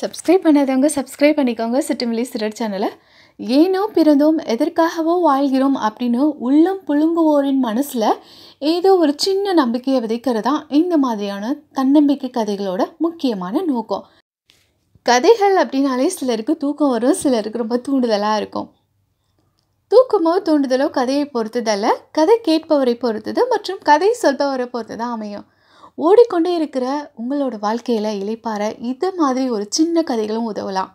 subscribe பண்ணாதவங்க subscribe பண்ணிக்கோங்க சிட்டுமிலி சிறர் சேனலை ஏனோ பிறந்தோம் எதற்காகவோ வாழ்கிறோம் அப்படின்னு உள்ளம் புழுங்குவோரின் மனசில் ஏதோ ஒரு சின்ன நம்பிக்கையை விதைக்கிறது தான் இந்த மாதிரியான தன்னம்பிக்கை கதைகளோட முக்கியமான நோக்கம் கதைகள் அப்படின்னாலே சிலருக்கு தூக்கம் வரும் சிலருக்கு ரொம்ப தூண்டுதலாக இருக்கும் தூக்கமோ தூண்டுதலோ கதையை பொறுத்ததல்ல கதை கேட்பவரை பொறுத்தது மற்றும் கதை சொல்பவரை பொறுத்து தான் அமையும் ஓடிக்கொண்டே இருக்கிற உங்களோட வாழ்க்கையில் இளைப்பாற இது மாதிரி ஒரு சின்ன கதைகளும் உதவலாம்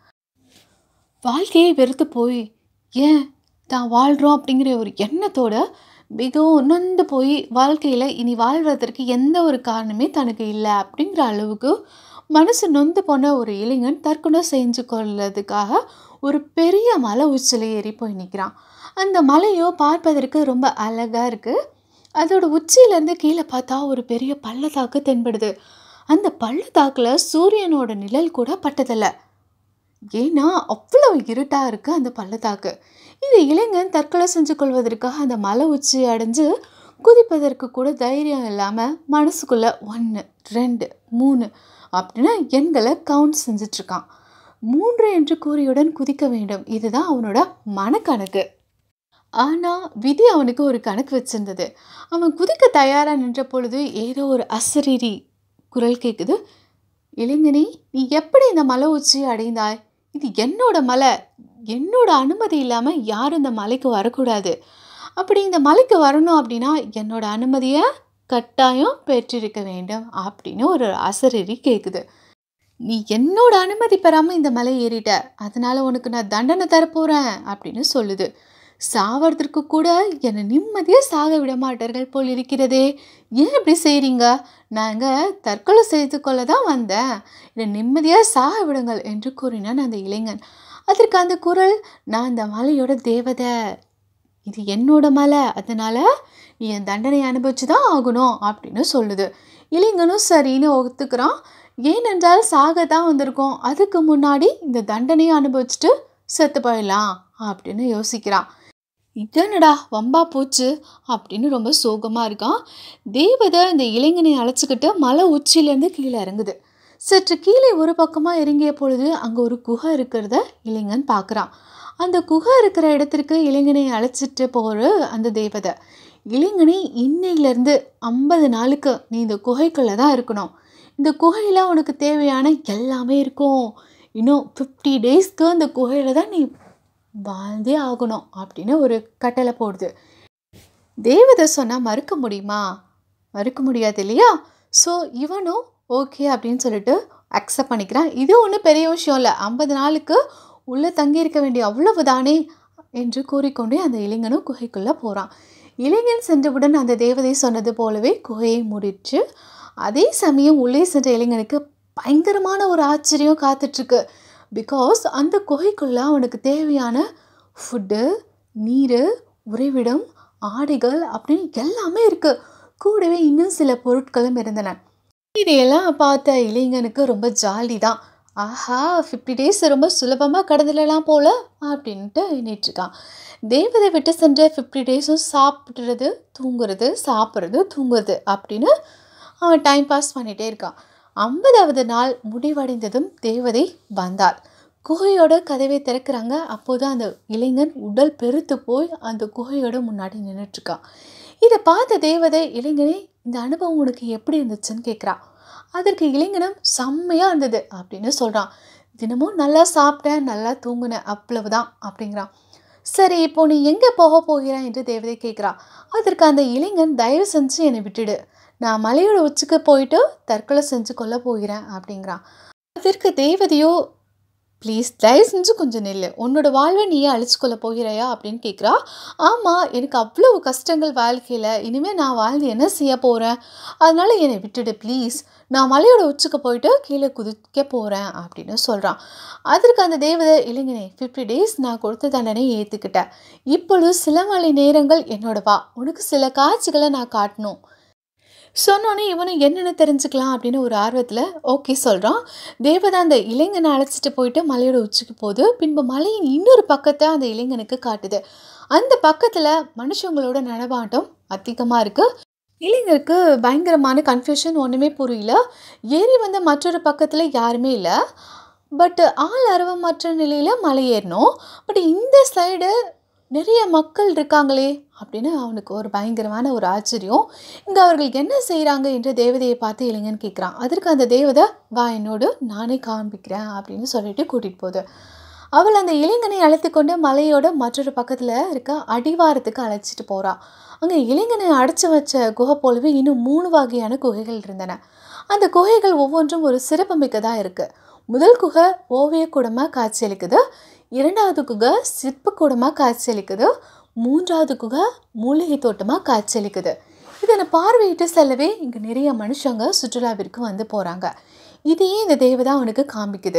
வாழ்க்கையை வெறுத்து போய் ஏன் தான் வாழ்கிறோம் அப்படிங்கிற ஒரு எண்ணத்தோட மிகவும் நொந்து போய் வாழ்க்கையில் இனி வாழ்வதற்கு எந்த ஒரு காரணமே தனக்கு இல்லை அப்படிங்கிற அளவுக்கு மனசு நொந்து போன ஒரு இளைஞன் தற்கொலை செஞ்சு கொள்றதுக்காக ஒரு பெரிய மலை உச்சியில் ஏறி போய் நிற்கிறான் அந்த மலையோ பார்ப்பதற்கு ரொம்ப அழகாக இருக்குது அதோட உச்சியிலேருந்து கீழே பார்த்தா ஒரு பெரிய பள்ளத்தாக்கு தென்படுது அந்த பள்ளத்தாக்கில் சூரியனோட நிழல் கூட பட்டதில்லை ஏன்னா அவ்வளோ இருட்டாக இருக்குது அந்த பள்ளத்தாக்கு இந்த இளைஞன் தற்கொலை செஞ்சு கொள்வதற்காக அந்த மலை உச்சி அடைஞ்சு குதிப்பதற்கு கூட தைரியம் இல்லாமல் மனசுக்குள்ளே ஒன்று ரெண்டு மூணு அப்படின்னு எண்களை கவுண்ட் செஞ்சிட்ருக்கான் மூன்று என்று கூறியுடன் குதிக்க வேண்டும் இதுதான் அவனோட மனக்கணக்கு ஆனால் விதி அவனுக்கு ஒரு கணக்கு வச்சிருந்தது அவன் குதிக்க தயாராக நின்ற பொழுது ஏதோ ஒரு அசரீரி குரல் கேட்குது இளைஞனி நீ எப்படி இந்த மலை உச்சியை அடைந்தாய் இது என்னோட மலை என்னோட அனுமதி இல்லாமல் யாரும் இந்த மலைக்கு வரக்கூடாது அப்படி இந்த மலைக்கு வரணும் அப்படின்னா என்னோட அனுமதியை கட்டாயம் பெற்றிருக்க வேண்டும் அப்படின்னு ஒரு அசரீரி கேட்குது நீ என்னோட அனுமதி பெறாமல் இந்த மலை ஏறிட்ட அதனால உனக்கு நான் தண்டனை தரப்போகிறேன் அப்படின்னு சொல்லுது சாவறதுக்கு கூட என்னை நிம்மதியாக சாக விட மாட்டார்கள் போல் இருக்கிறதே ஏன் இப்படி செய்கிறீங்க நாங்கள் தற்கொலை செய்து கொள்ள தான் வந்தேன் என்னை நிம்மதியாக சாக விடுங்கள் என்று கூறினான் அந்த இளைஞன் அதற்கு அந்த குரல் நான் இந்த மலையோட தேவதை இது என்னோட மலை அதனால் நீ என் தண்டனை அனுபவிச்சு தான் ஆகணும் அப்படின்னு சொல்லுது இளைஞனும் சரின்னு ஒத்துக்கிறான் ஏனென்றால் சாக தான் வந்திருக்கோம் அதுக்கு முன்னாடி இந்த தண்டனையை அனுபவிச்சுட்டு செத்து போயிடலாம் அப்படின்னு யோசிக்கிறான் இதனடா வம்பா போச்சு அப்படின்னு ரொம்ப சோகமாக இருக்கான் தேவதை இந்த இளைஞனை அழைச்சிக்கிட்டு மலை உச்சியிலேருந்து கீழே இறங்குது சற்று கீழே ஒரு பக்கமாக இறங்கிய பொழுது அங்கே ஒரு குகை இருக்கிறத இளைஞன் பார்க்குறான் அந்த குகை இருக்கிற இடத்திற்கு இளைஞனை அழைச்சிட்டு போகிற அந்த தேவதை இளைஞனை இன்னையிலேருந்து ஐம்பது நாளுக்கு நீ இந்த குகைக்குள்ளே தான் இருக்கணும் இந்த குகையில் உனக்கு தேவையான எல்லாமே இருக்கும் இன்னும் ஃபிஃப்டி டேஸ்க்கு அந்த குகையில் தான் நீ வாழ்ந்தே ஆகணும் அப்படின்னு ஒரு கட்டளை போடுது தேவதை சொன்னால் மறுக்க முடியுமா மறுக்க முடியாது இல்லையா ஸோ இவனும் ஓகே அப்படின்னு சொல்லிட்டு அக்செப்ட் பண்ணிக்கிறான் இது ஒன்றும் பெரிய விஷயம் இல்லை ஐம்பது நாளுக்கு உள்ளே தங்கியிருக்க வேண்டிய அவ்வளவு தானே என்று கூறிக்கொண்டே அந்த இளைஞனும் குகைக்குள்ளே போகிறான் இளைஞன் சென்றவுடன் அந்த தேவதை சொன்னது போலவே குகையை மூடிச்சு அதே சமயம் உள்ளே சென்ற இளைஞனுக்கு பயங்கரமான ஒரு ஆச்சரியம் காத்துட்ருக்கு பிகாஸ் அந்த குகைக்குள்ளே அவனுக்கு தேவையான ஃபுட்டு நீர் உறைவிடம் ஆடைகள் அப்படின்னு எல்லாமே இருக்குது கூடவே இன்னும் சில பொருட்களும் இருந்தன இதையெல்லாம் பார்த்த இளைஞனுக்கு ரொம்ப ஜாலி தான் ஆஹா ஃபிஃப்டி டேஸ் ரொம்ப சுலபமாக கடந்துடலாம் போல அப்படின்ட்டு எண்ணிட்டுருக்கான் தேவதை விட்டு சென்ற ஃபிஃப்டி டேஸும் சாப்பிட்றது தூங்குறது சாப்பிட்றது தூங்குறது அப்படின்னு அவன் டைம் பாஸ் பண்ணிகிட்டே இருக்கான் ஐம்பதாவது நாள் முடிவடைந்ததும் தேவதை வந்தாள் குகையோட கதவை திறக்கிறாங்க அப்போது அந்த இளைஞன் உடல் பெருத்து போய் அந்த குகையோட முன்னாடி நின்றுட்டுருக்கான் இதை பார்த்த தேவதை இளைஞனே இந்த அனுபவம் உனக்கு எப்படி இருந்துச்சுன்னு கேட்குறான் அதற்கு இளைஞனும் செம்மையாக இருந்தது அப்படின்னு சொல்கிறான் தினமும் நல்லா சாப்பிட்டேன் நல்லா தூங்குனேன் அவ்வளவுதான் அப்படிங்கிறான் சரி இப்போ நீ எங்கே போக போகிறான் என்று தேவதை கேட்குறான் அதற்கு அந்த இளைஞன் தயவு செஞ்சு என்னை விட்டுடு நான் மலையோட உச்சிக்கு போயிட்டு தற்கொலை செஞ்சு கொள்ள போகிறேன் அப்படிங்கிறான் அதற்கு தேவதையோ ப்ளீஸ் தயவு செஞ்சு கொஞ்சம் நெல் உன்னோட வாழ்வை நீயே அழிச்சு கொள்ள போகிறாயா அப்படின்னு கேட்குறா ஆமாம் எனக்கு அவ்வளோ கஷ்டங்கள் வாழ்க்கையில் இனிமேல் நான் வாழ்ந்து என்ன செய்ய போகிறேன் அதனால் என்னை விட்டுடு ப்ளீஸ் நான் மலையோட உச்சிக்கு போயிட்டு கீழே குதிக்க போகிறேன் அப்படின்னு சொல்கிறான் அதற்கு அந்த தேவதை இளைஞனே ஃபிஃப்டி டேஸ் நான் கொடுத்த தண்டனை ஏற்றுக்கிட்டேன் இப்பொழுது சில மலை நேரங்கள் என்னோட வா உனக்கு சில காட்சிகளை நான் காட்டணும் சொன்னோன்னே இவனும் என்னென்ன தெரிஞ்சுக்கலாம் அப்படின்னு ஒரு ஆர்வத்தில் ஓகே சொல்கிறான் தேவதா அந்த இளைஞனை அழைச்சிட்டு போயிட்டு மலையோட உச்சிக்கு போகுது பின்பு மலையின் இன்னொரு பக்கத்தை அந்த இளைஞனுக்கு காட்டுது அந்த பக்கத்தில் மனுஷங்களோட நடமாட்டம் அதிகமாக இருக்குது இளைஞருக்கு பயங்கரமான கன்ஃபியூஷன் ஒன்றுமே புரியல ஏறி வந்த மற்றொரு பக்கத்தில் யாருமே இல்லை பட் ஆள் அரவமற்ற நிலையில் மலை ஏறணும் பட் இந்த சைடு நிறைய மக்கள் இருக்காங்களே அப்படின்னு அவனுக்கு ஒரு பயங்கரமான ஒரு ஆச்சரியம் இங்கே அவர்கள் என்ன செய்கிறாங்க என்று தேவதையை பார்த்து இளைஞன் கேட்குறான் அதற்கு அந்த தேவதை வா என்னோடு நானே காண்பிக்கிறேன் அப்படின்னு சொல்லிட்டு கூட்டிகிட்டு போகுது அவள் அந்த இளைஞனை அழைத்து கொண்டு மலையோட மற்றொரு பக்கத்தில் இருக்க அடிவாரத்துக்கு அழைச்சிட்டு போகிறா அங்கே இளைஞனை அடைச்சி வச்ச குகை போலவே இன்னும் மூணு வகையான குகைகள் இருந்தன அந்த குகைகள் ஒவ்வொன்றும் ஒரு சிறப்புமிக்கதாக இருக்குது முதல் குகை ஓவியக்கூடமாக காட்சியளிக்குது இரண்டாவது குகை சிற்பக்கூடமாக காட்சியளிக்குது மூன்றாவது குகை மூலிகை தோட்டமாக காட்சியளிக்குது இதனை பார்வையிட்டு செல்லவே இங்கே நிறைய மனுஷங்க சுற்றுலாவிற்கு வந்து போகிறாங்க இதையே இந்த தேவதை அவனுக்கு காமிக்குது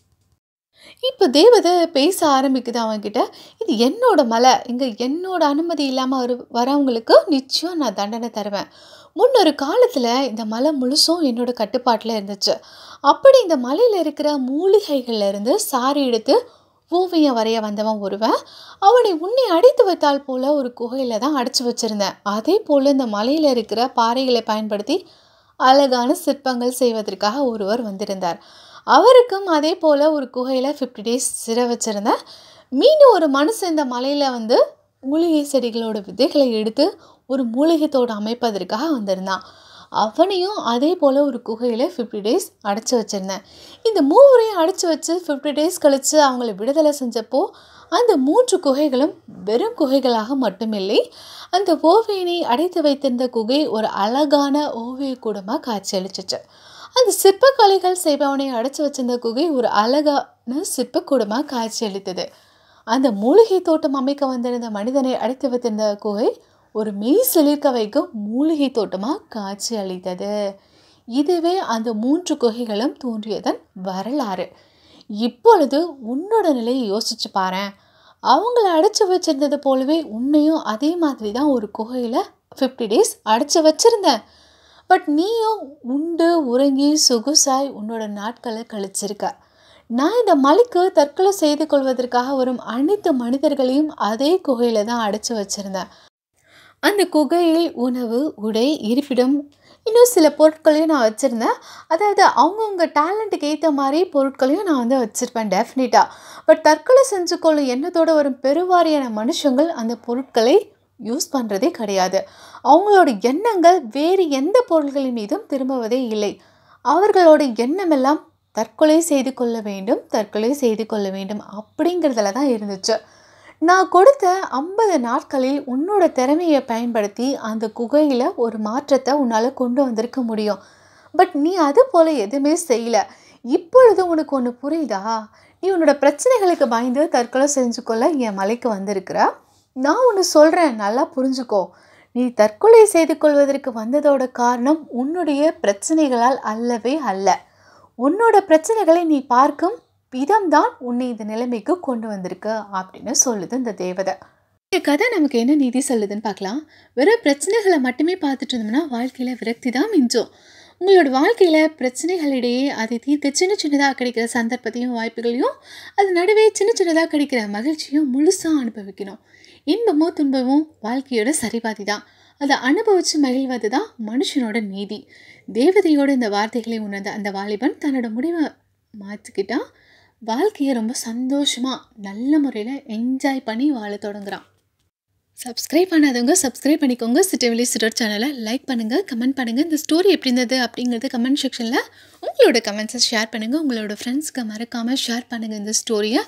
இப்போ தேவதை பேச ஆரம்பிக்குது அவன்கிட்ட இது என்னோட மலை இங்கே என்னோட அனுமதி இல்லாமல் வரு வரவங்களுக்கு நிச்சயம் நான் தண்டனை தருவேன் முன்னொரு காலத்தில் இந்த மலை முழுசும் என்னோட கட்டுப்பாட்டில் இருந்துச்சு அப்படி இந்த மலையில் இருக்கிற மூலிகைகள்ல இருந்து சாரி எடுத்து ஓவியம் வரைய வந்தவன் ஒருவன் அவனை உன்னை அடைத்து வைத்தால் போல ஒரு குகையில் தான் அடைச்சி வச்சிருந்தேன் அதே போல் இந்த மலையில் இருக்கிற பாறைகளை பயன்படுத்தி அழகான சிற்பங்கள் செய்வதற்காக ஒருவர் வந்திருந்தார் அவருக்கும் அதே போல் ஒரு குகையில் ஃபிஃப்டி டேஸ் சிறை வச்சுருந்தேன் மீண்டும் ஒரு மனுஷன் இந்த மலையில் வந்து மூலிகை செடிகளோட விதைகளை எடுத்து ஒரு மூலிகை தோட்டம் அமைப்பதற்காக வந்திருந்தான் அவனையும் அதே போல் ஒரு குகையில் ஃபிஃப்டி டேஸ் அடைச்சி வச்சுருந்தேன் இந்த மூவரையும் அடைச்சி வச்சு ஃபிஃப்டி டேஸ் கழித்து அவங்கள விடுதலை செஞ்சப்போ அந்த மூன்று குகைகளும் வெறும் குகைகளாக மட்டுமில்லை அந்த ஓவியனை அடைத்து வைத்திருந்த குகை ஒரு அழகான ஓவியக்கூடமாக காட்சியளிச்சிச்சு அந்த சிற்பக்கலைகள் செய்பவனை அடைச்சி வச்சிருந்த குகை ஒரு அழகான சிற்பக்கூடமாக காட்சியளித்தது அந்த மூலிகை தோட்டம் அமைக்க வந்திருந்த மனிதனை அடைத்து வைத்திருந்த குகை ஒரு மெய் சிலிர்க்க வைக்கும் மூலிகை தோட்டமாக காட்சி அளித்தது இதுவே அந்த மூன்று குகைகளும் தோன்றியதன் வரலாறு இப்பொழுது உன்னோட நிலையை யோசிச்சு பாரேன் அவங்கள அடைச்சி வச்சிருந்தது போலவே உன்னையும் அதே மாதிரி தான் ஒரு குகையில் ஃபிஃப்டி டேஸ் அடைச்சி வச்சுருந்தேன் பட் நீயும் உண்டு உறங்கி சொகுசாய் உன்னோட நாட்களை கழிச்சிருக்க நான் இந்த மலைக்கு தற்கொலை செய்து கொள்வதற்காக வரும் அனைத்து மனிதர்களையும் அதே குகையில் தான் அடைச்சி வச்சுருந்தேன் அந்த குகையில் உணவு உடை இருப்பிடம் இன்னும் சில பொருட்களையும் நான் வச்சுருந்தேன் அதாவது அவங்கவுங்க டேலண்ட்டுக்கு ஏற்ற மாதிரி பொருட்களையும் நான் வந்து வச்சுருப்பேன் டெஃபினட்டாக பட் தற்கொலை செஞ்சு கொள்ளும் எண்ணத்தோட வரும் பெருவாரியான மனுஷங்கள் அந்த பொருட்களை யூஸ் பண்ணுறதே கிடையாது அவங்களோட எண்ணங்கள் வேறு எந்த பொருள்களின் மீதும் திரும்புவதே இல்லை அவர்களோட எண்ணமெல்லாம் தற்கொலை செய்து கொள்ள வேண்டும் தற்கொலை செய்து கொள்ள வேண்டும் அப்படிங்கிறதுல தான் இருந்துச்சு நான் கொடுத்த ஐம்பது நாட்களில் உன்னோட திறமையை பயன்படுத்தி அந்த குகையில் ஒரு மாற்றத்தை உன்னால் கொண்டு வந்திருக்க முடியும் பட் நீ அது போல் எதுவுமே செய்யலை இப்பொழுது உனக்கு ஒன்று புரியுதா நீ உன்னோட பிரச்சனைகளுக்கு பயந்து தற்கொலை செஞ்சுக்கொள்ள என் மலைக்கு வந்திருக்கிற நான் ஒன்று சொல்கிறேன் நல்லா புரிஞ்சுக்கோ நீ தற்கொலை செய்து கொள்வதற்கு வந்ததோட காரணம் உன்னுடைய பிரச்சனைகளால் அல்லவே அல்ல உன்னோட பிரச்சனைகளை நீ பார்க்கும் விதம்தான் உன்னை இந்த நிலைமைக்கு கொண்டு வந்திருக்கு அப்படின்னு சொல்லுது இந்த தேவதை இந்த கதை நமக்கு என்ன நீதி சொல்லுதுன்னு பார்க்கலாம் வெறும் பிரச்சனைகளை மட்டுமே பார்த்துட்டு இருந்தோம்னா வாழ்க்கையில் விரக்தி தான் மிஞ்சும் உங்களோட வாழ்க்கையில் பிரச்சனைகளிடையே அதை தீர்க்க சின்ன சின்னதாக கிடைக்கிற சந்தர்ப்பத்தையும் வாய்ப்புகளையும் அது நடுவே சின்ன சின்னதாக கிடைக்கிற மகிழ்ச்சியும் முழுசாக அனுபவிக்கணும் இன்பமோ துன்பமோ வாழ்க்கையோட சரிபாதி தான் அதை அனுபவித்து மகிழ்வது தான் மனுஷனோட நீதி தேவதையோட இந்த வார்த்தைகளை உணர்ந்த அந்த வாலிபன் தன்னோட முடிவை மாற்றிக்கிட்டான் வாழ்க்கையை ரொம்ப சந்தோஷமாக நல்ல முறையில் என்ஜாய் பண்ணி வாழ தொடங்குறான் சப்ஸ்கிரைப் பண்ணாதவங்க சப்ஸ்கிரைப் பண்ணிக்கோங்க சிட்டிவிலி சிட்டர் சேனலை லைக் பண்ணுங்கள் கமெண்ட் பண்ணுங்கள் இந்த ஸ்டோரி எப்படி இருந்தது அப்படிங்கிறது கமெண்ட் செக்ஷனில் உங்களோட கமெண்ட்ஸை ஷேர் பண்ணுங்கள் உங்களோட ஃப்ரெண்ட்ஸ்க்கு மறக்காமல் ஷேர் பண்ணுங்கள் இந்த ஸ்டோரியை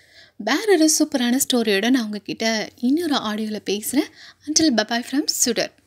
வேற ஒரு சூப்பரான ஸ்டோரியோட நான் உங்ககிட்ட இன்னொரு ஆடியோவில் பேசுகிறேன் அண்டில் பபாய் ஃப்ரம் சுடர்